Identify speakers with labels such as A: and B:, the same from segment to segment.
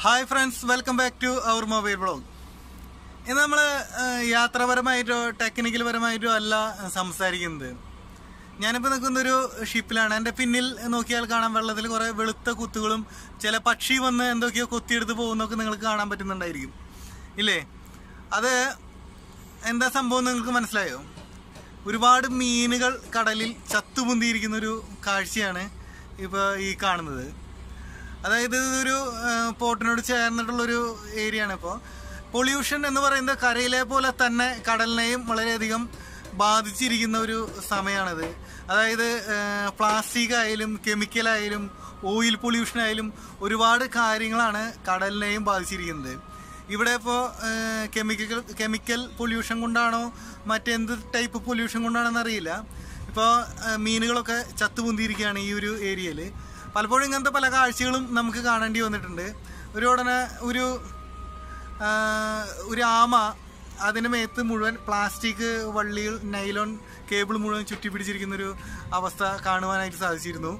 A: hi friends welcome back to our mobile blog ഇന്ന് നമ്മൾ യാത്രാപരമായിട്ടോ technical പരമായിട്ടോ അല്ല ഏഹ്, സംസാരിക്കുന്നത് ഞാനിപ്പോൾ നിൽക്കുന്നൊരു ഷിപ്പിലാണ് എൻ്റെ പിന്നിൽ നോക്കിയാൽ കാണാൻ വെള്ളത്തിൽ കുറേ വെളുത്ത കുത്തുകളും ചില പക്ഷി വന്ന് എന്തൊക്കെയോ കൊത്തിയെടുത്ത് പോകുന്നതൊക്കെ നിങ്ങൾക്ക് കാണാൻ പറ്റുന്നുണ്ടായിരിക്കും ഇല്ലേ അത് എന്താ സംഭവം നിങ്ങൾക്ക് മനസ്സിലായോ ഒരുപാട് മീനുകൾ കടലിൽ ചത്തുപൊന്തിയിരിക്കുന്ന ഒരു കാഴ്ചയാണ് ഇപ്പോൾ ഈ കാണുന്നത് അതായത് ഇതൊരു പോർട്ടിനോട് ചേർന്നിട്ടുള്ളൊരു ഏരിയ ആണ് ഇപ്പോൾ പൊല്യൂഷൻ എന്ന് പറയുന്നത് കരയിലെ പോലെ തന്നെ കടലിനെയും വളരെയധികം ബാധിച്ചിരിക്കുന്ന ഒരു സമയമാണിത് അതായത് പ്ലാസ്റ്റിക് ആയാലും കെമിക്കൽ ആയാലും ഓയിൽ പൊല്യൂഷൻ ആയാലും ഒരുപാട് കാര്യങ്ങളാണ് കടലിനെയും ബാധിച്ചിരിക്കുന്നത് ഇവിടെ ഇപ്പോൾ കെമിക്കൽ കെമിക്കൽ പൊല്യൂഷൻ കൊണ്ടാണോ മറ്റെന്ത് ടൈപ്പ് പൊല്യൂഷൻ കൊണ്ടാണെന്ന് അറിയില്ല ഇപ്പോൾ മീനുകളൊക്കെ ചത്തുപൊന്തിയിരിക്കുകയാണ് ഈ ഒരു ഏരിയയിൽ പലപ്പോഴും ഇങ്ങനത്തെ പല കാഴ്ചകളും നമുക്ക് കാണേണ്ടി വന്നിട്ടുണ്ട് ഒരു ഉടനെ ഒരു ആ, ഒരു ആമ അതിന് മേത്ത് മുഴുവൻ പ്ലാസ്റ്റിക് വള്ളികൾ നൈലോൺ കേബിൾ മുഴുവൻ ചുറ്റി പിടിച്ചിരിക്കുന്ന ഒരു അവസ്ഥ കാണുവാനായിട്ട് സാധിച്ചിരുന്നു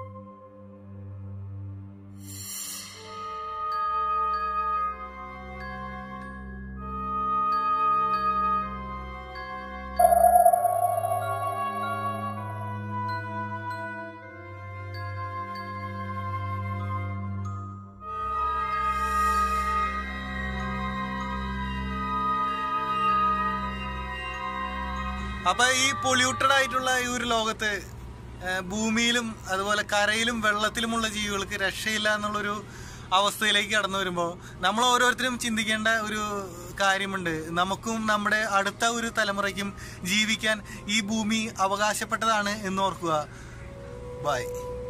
A: അപ്പൊ ഈ പൊല്യൂട്ടഡ് ആയിട്ടുള്ള ഈ ഒരു ലോകത്ത് ഏഹ്, ഭൂമിയിലും അതുപോലെ കരയിലും വെള്ളത്തിലുമുള്ള ജീവികൾക്ക് രക്ഷയില്ല എന്നുള്ളൊരു അവസ്ഥയിലേക്ക് കടന്നു വരുമ്പോൾ നമ്മൾ ഓരോരുത്തരും ചിന്തിക്കേണ്ട ഒരു കാര്യമുണ്ട് നമുക്കും നമ്മുടെ അടുത്ത ഒരു തലമുറയ്ക്കും ജീവിക്കാൻ ഈ ഭൂമി അവകാശപ്പെട്ടതാണ് എന്ന് ഓർക്കുക ബൈ